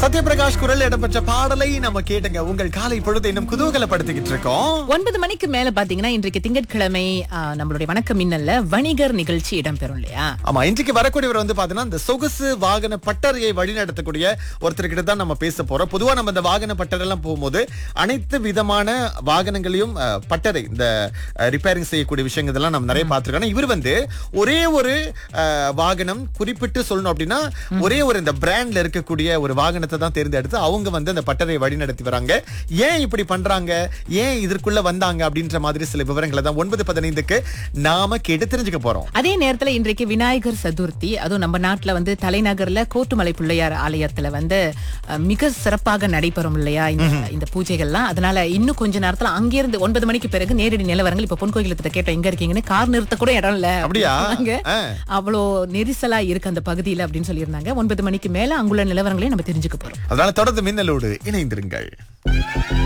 சத்யபிரகாஷ் குரல் இடம்பெற்ற பாடலை நம்ம கேட்டுங்க உங்கள் காலை பொழுது இன்னும் குதூகலப்படுத்திக்கிட்டு இருக்கோம் ஒன்பது மணிக்கு மேல பாத்தீங்கன்னா இன்றைக்கு திங்கட்கிழமை ஆ, நம்மளுடைய வணக்க மின்னல்ல வணிகர் நிகழ்ச்சி இடம்பெறும் இல்லையா ஆமா இன்றைக்கு வரக்கூடியவர் வந்து பாத்தீங்கன்னா இந்த சொகுசு வாகன பட்டறையை வழிநடத்தக்கூடிய ஒருத்தர்கிட்ட தான் நம்ம பேச போறோம் பொதுவா நம்ம இந்த வாகன பட்டறை எல்லாம் போகும்போது அனைத்து விதமான வாகனங்களையும் அஹ், பட்டறை இந்த ரிப்பேரிங் செய்யக்கூடிய விஷயங்கள் இதெல்லாம் நம்ம நிறைய பார்த்திருக்கோம் ஆனா இவர் வந்து ஒரே ஒரு அஹ், வாகனம் குறிப்பிட்டு சொல்லணும் அப்படின்னா ஒரே ஒரு இந்த பிராண்ட்ல இருக்கக்கூடிய ஒரு வாகனத்தை தான் தேர்ந்தெடுத்து அவங்க வந்து அந்த பட்டறையை வழிநடத்தி வராங்க ஏன் இப்படி பண்றாங்க ஏன் இதற்குள்ள வந்தாங்க அப்படின்ற மாதிரி சில விவரங்களை தான் ஒன்பது பதினைந்துக்கு நாம கேட்டு தெரிஞ்சுக்க போறோம் அதே நேரத்துல இன்றைக்கு விநாயகர் சதுர்த்தி அதுவும் நம்ம நாட்டுல வந்து தலைநகர்ல கோட்டுமலை பிள்ளையார் ஆலயத்துல வந்து அஹ், மிக சிறப்பாக நடைபெறும் இல்லையா இந்த இந்த பூஜைகள்லாம் அதனால இன்னும் கொஞ்ச நேரத்துல அங்கிருந்து ஒன்பது மணிக்கு பிறகு நேரடி நிலவரங்கள் இப்ப பொன் கோயிலத்துல கேட்டோம் எங்க இருக்கீங்கன்னு கார் நிறுத்த கூட இடம் இல்ல அப்படியா? சொன்னாங்க. ஆ. அவ்வளோ நெரிசலா இருக்கு அந்த பகுதியில அப்படின்னு சொல்லியிருந்தாங்க ஒன்பது மணிக்கு மேல அங்குள்ள நிலவரங்களையும் நம்ம தெரிஞ்சுக்க போறோம் அதனால தொடர்ந்து மின்னலோடு இணைந்திருங்கள்